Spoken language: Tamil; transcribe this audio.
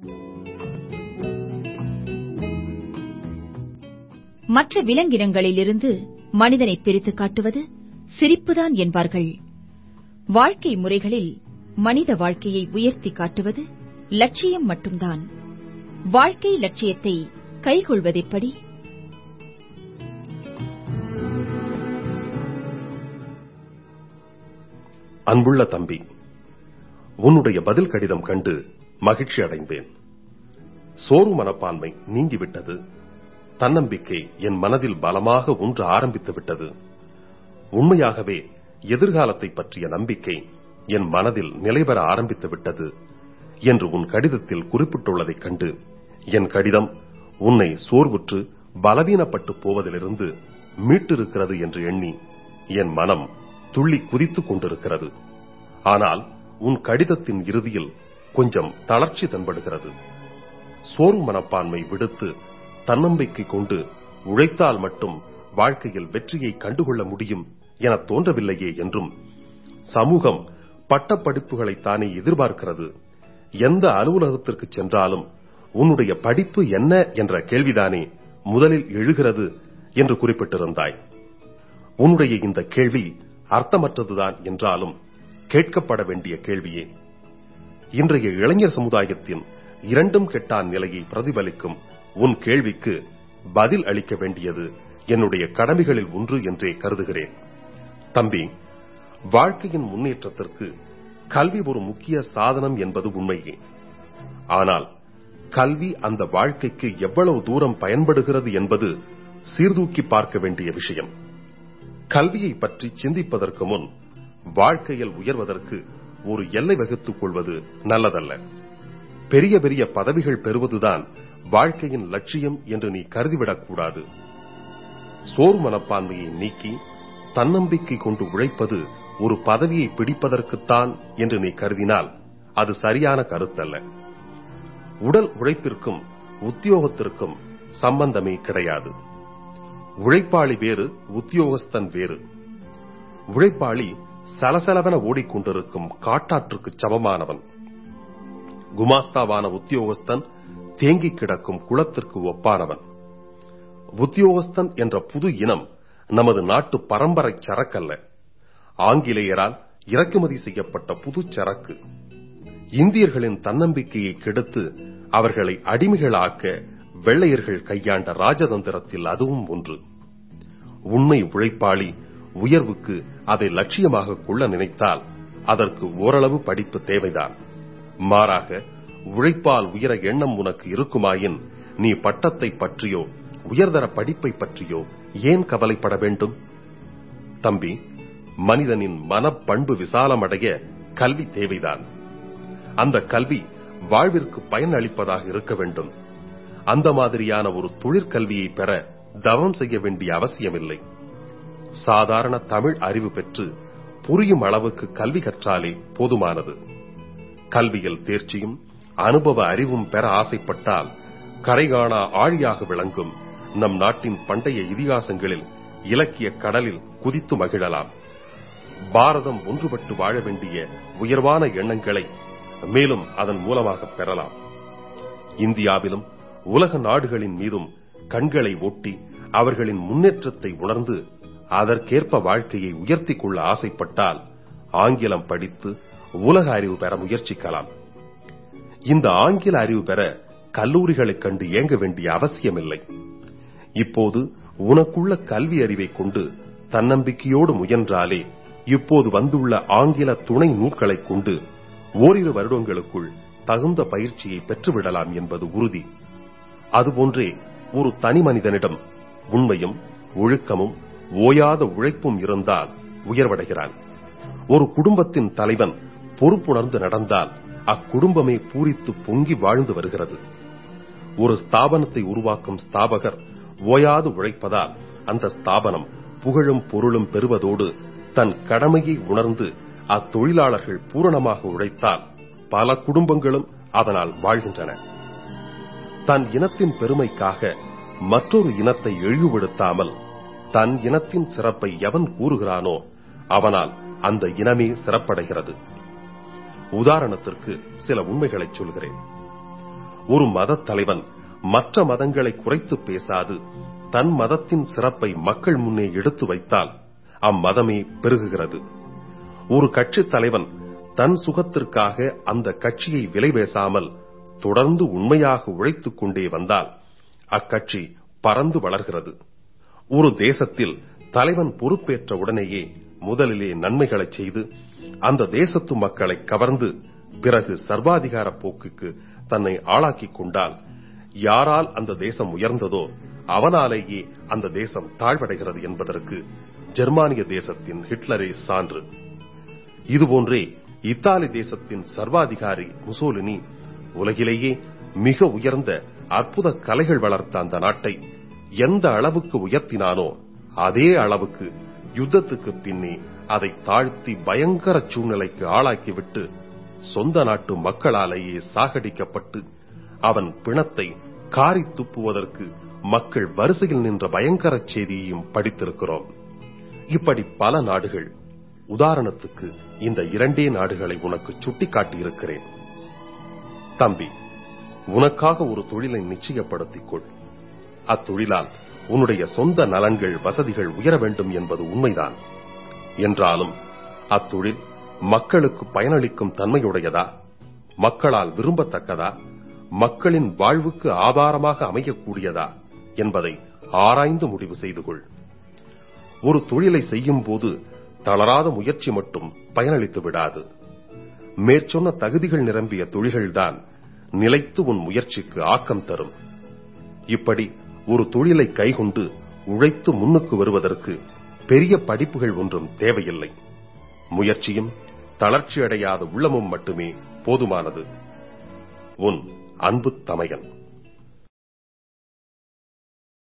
மற்ற விலங்கினங்களிலிருந்து மனிதனை பிரித்து காட்டுவது சிரிப்புதான் என்பார்கள் வாழ்க்கை முறைகளில் மனித வாழ்க்கையை உயர்த்தி காட்டுவது லட்சியம் மட்டும்தான் வாழ்க்கை லட்சியத்தை கைக்கொள்வதெப்படி அன்புள்ள தம்பி உன்னுடைய பதில் கடிதம் கண்டு மகிழ்ச்சி அடைந்தேன் சோர்வு மனப்பான்மை நீங்கிவிட்டது தன்னம்பிக்கை என் மனதில் பலமாக ஒன்று ஆரம்பித்து விட்டது உண்மையாகவே எதிர்காலத்தை பற்றிய நம்பிக்கை என் மனதில் நிலைபெற ஆரம்பித்து விட்டது என்று உன் கடிதத்தில் குறிப்பிட்டுள்ளதைக் கண்டு என் கடிதம் உன்னை சோர்வுற்று பலவீனப்பட்டு போவதிலிருந்து மீட்டிருக்கிறது என்று எண்ணி என் மனம் துள்ளி குதித்துக் கொண்டிருக்கிறது ஆனால் உன் கடிதத்தின் இறுதியில் கொஞ்சம் தளர்ச்சி தென்படுகிறது சோர்வு மனப்பான்மை விடுத்து தன்னம்பிக்கை கொண்டு உழைத்தால் மட்டும் வாழ்க்கையில் வெற்றியை கண்டுகொள்ள முடியும் என தோன்றவில்லையே என்றும் சமூகம் பட்டப்படிப்புகளைத்தானே எதிர்பார்க்கிறது எந்த அலுவலகத்திற்கு சென்றாலும் உன்னுடைய படிப்பு என்ன என்ற கேள்விதானே முதலில் எழுகிறது என்று குறிப்பிட்டிருந்தாய் உன்னுடைய இந்த கேள்வி அர்த்தமற்றதுதான் என்றாலும் கேட்கப்பட வேண்டிய கேள்வியே இன்றைய இளைஞர் சமுதாயத்தின் இரண்டும் கெட்டான் நிலையை பிரதிபலிக்கும் உன் கேள்விக்கு பதில் அளிக்க வேண்டியது என்னுடைய கடமைகளில் ஒன்று என்றே கருதுகிறேன் தம்பி வாழ்க்கையின் முன்னேற்றத்திற்கு கல்வி ஒரு முக்கிய சாதனம் என்பது உண்மையே ஆனால் கல்வி அந்த வாழ்க்கைக்கு எவ்வளவு தூரம் பயன்படுகிறது என்பது சீர்தூக்கி பார்க்க வேண்டிய விஷயம் கல்வியை பற்றி சிந்திப்பதற்கு முன் வாழ்க்கையில் உயர்வதற்கு ஒரு எல்லை வகுத்துக் கொள்வது நல்லதல்ல பெரிய பெரிய பதவிகள் பெறுவதுதான் வாழ்க்கையின் லட்சியம் என்று நீ கருதிவிடக் கூடாது சோர் மனப்பான்மையை நீக்கி தன்னம்பிக்கை கொண்டு உழைப்பது ஒரு பதவியை பிடிப்பதற்குத்தான் என்று நீ கருதினால் அது சரியான கருத்தல்ல உடல் உழைப்பிற்கும் உத்தியோகத்திற்கும் சம்பந்தமே கிடையாது உழைப்பாளி வேறு உத்தியோகஸ்தன் வேறு உழைப்பாளி சலசலவென ஓடிக்கொண்டிருக்கும் காட்டாற்றுக்கு சமமானவன் குமாஸ்தாவான உத்தியோகஸ்தன் தேங்கி கிடக்கும் குளத்திற்கு ஒப்பானவன் உத்தியோகஸ்தன் என்ற புது இனம் நமது நாட்டு பரம்பரை சரக்கல்ல ஆங்கிலேயரால் இறக்குமதி செய்யப்பட்ட புது சரக்கு இந்தியர்களின் தன்னம்பிக்கையை கெடுத்து அவர்களை அடிமைகளாக்க வெள்ளையர்கள் கையாண்ட ராஜதந்திரத்தில் அதுவும் ஒன்று உண்மை உழைப்பாளி உயர்வுக்கு அதை லட்சியமாக கொள்ள நினைத்தால் அதற்கு ஓரளவு படிப்பு தேவைதான் மாறாக உழைப்பால் உயர எண்ணம் உனக்கு இருக்குமாயின் நீ பட்டத்தை பற்றியோ உயர்தர படிப்பை பற்றியோ ஏன் கவலைப்பட வேண்டும் தம்பி மனிதனின் மனப்பண்பு விசாலமடைய கல்வி தேவைதான் அந்த கல்வி வாழ்விற்கு பயன் அளிப்பதாக இருக்க வேண்டும் அந்த மாதிரியான ஒரு தொழிற்கல்வியை பெற தவம் செய்ய வேண்டிய அவசியமில்லை சாதாரண தமிழ் அறிவு பெற்று புரியும் அளவுக்கு கல்வி கற்றாலே போதுமானது கல்வியில் தேர்ச்சியும் அனுபவ அறிவும் பெற ஆசைப்பட்டால் கரைகாணா ஆழியாக விளங்கும் நம் நாட்டின் பண்டைய இதிகாசங்களில் இலக்கிய கடலில் குதித்து மகிழலாம் பாரதம் ஒன்றுபட்டு வாழ வேண்டிய உயர்வான எண்ணங்களை மேலும் அதன் மூலமாக பெறலாம் இந்தியாவிலும் உலக நாடுகளின் மீதும் கண்களை ஒட்டி அவர்களின் முன்னேற்றத்தை உணர்ந்து அதற்கேற்ப வாழ்க்கையை உயர்த்திக் கொள்ள ஆசைப்பட்டால் ஆங்கிலம் படித்து உலக அறிவு பெற முயற்சிக்கலாம் இந்த ஆங்கில அறிவு பெற கல்லூரிகளைக் கண்டு ஏங்க வேண்டிய அவசியமில்லை இப்போது உனக்குள்ள கல்வி அறிவை கொண்டு தன்னம்பிக்கையோடு முயன்றாலே இப்போது வந்துள்ள ஆங்கில துணை நூல்களைக் கொண்டு ஓரிரு வருடங்களுக்குள் தகுந்த பயிற்சியை பெற்றுவிடலாம் என்பது உறுதி அதுபோன்றே ஒரு தனி மனிதனிடம் உண்மையும் ஒழுக்கமும் ஓயாத உழைப்பும் இருந்தால் உயர்வடைகிறான் ஒரு குடும்பத்தின் தலைவன் பொறுப்புணர்ந்து நடந்தால் அக்குடும்பமே பூரித்து பொங்கி வாழ்ந்து வருகிறது ஒரு ஸ்தாபனத்தை உருவாக்கும் ஸ்தாபகர் ஓயாது உழைப்பதால் அந்த ஸ்தாபனம் புகழும் பொருளும் பெறுவதோடு தன் கடமையை உணர்ந்து அத்தொழிலாளர்கள் பூரணமாக உழைத்தால் பல குடும்பங்களும் அதனால் வாழ்கின்றன தன் இனத்தின் பெருமைக்காக மற்றொரு இனத்தை இழிவுபடுத்தாமல் தன் இனத்தின் சிறப்பை எவன் கூறுகிறானோ அவனால் அந்த இனமே சிறப்படைகிறது உதாரணத்திற்கு சில உண்மைகளை சொல்கிறேன் ஒரு மதத் தலைவன் மற்ற மதங்களை குறைத்து பேசாது தன் மதத்தின் சிறப்பை மக்கள் முன்னே எடுத்து வைத்தால் அம்மதமே பெருகுகிறது ஒரு கட்சித் தலைவன் தன் சுகத்திற்காக அந்த கட்சியை விலை பேசாமல் தொடர்ந்து உண்மையாக உழைத்துக் கொண்டே வந்தால் அக்கட்சி பறந்து வளர்கிறது ஒரு தேசத்தில் தலைவன் பொறுப்பேற்ற உடனேயே முதலிலே நன்மைகளை செய்து அந்த தேசத்து மக்களை கவர்ந்து பிறகு சர்வாதிகார போக்குக்கு தன்னை ஆளாக்கிக் கொண்டால் யாரால் அந்த தேசம் உயர்ந்ததோ அவனாலேயே அந்த தேசம் தாழ்வடைகிறது என்பதற்கு ஜெர்மானிய தேசத்தின் ஹிட்லரே சான்று இதுபோன்றே இத்தாலி தேசத்தின் சர்வாதிகாரி முசோலினி உலகிலேயே மிக உயர்ந்த அற்புத கலைகள் வளர்த்த அந்த நாட்டை எந்த அளவுக்கு உயர்த்தினானோ அதே அளவுக்கு யுத்தத்துக்கு பின்னே அதை தாழ்த்தி பயங்கர சூழ்நிலைக்கு ஆளாக்கிவிட்டு சொந்த நாட்டு மக்களாலேயே சாகடிக்கப்பட்டு அவன் பிணத்தை காரி துப்புவதற்கு மக்கள் வரிசையில் நின்ற பயங்கர செய்தியையும் படித்திருக்கிறோம் இப்படி பல நாடுகள் உதாரணத்துக்கு இந்த இரண்டே நாடுகளை உனக்கு சுட்டிக்காட்டியிருக்கிறேன் தம்பி உனக்காக ஒரு தொழிலை நிச்சயப்படுத்திக் கொள் அத்தொழிலால் உன்னுடைய சொந்த நலன்கள் வசதிகள் உயர வேண்டும் என்பது உண்மைதான் என்றாலும் அத்தொழில் மக்களுக்கு பயனளிக்கும் தன்மையுடையதா மக்களால் விரும்பத்தக்கதா மக்களின் வாழ்வுக்கு ஆதாரமாக அமையக்கூடியதா என்பதை ஆராய்ந்து முடிவு செய்து கொள் ஒரு தொழிலை செய்யும் போது தளராத முயற்சி மட்டும் பயனளித்து விடாது மேற்சொன்ன தகுதிகள் நிரம்பிய தொழில்கள்தான் நிலைத்து உன் முயற்சிக்கு ஆக்கம் தரும் இப்படி ஒரு தொழிலை கைகொண்டு உழைத்து முன்னுக்கு வருவதற்கு பெரிய படிப்புகள் ஒன்றும் தேவையில்லை முயற்சியும் தளர்ச்சியடையாத உள்ளமும் மட்டுமே போதுமானது உன் அன்பு தமையன்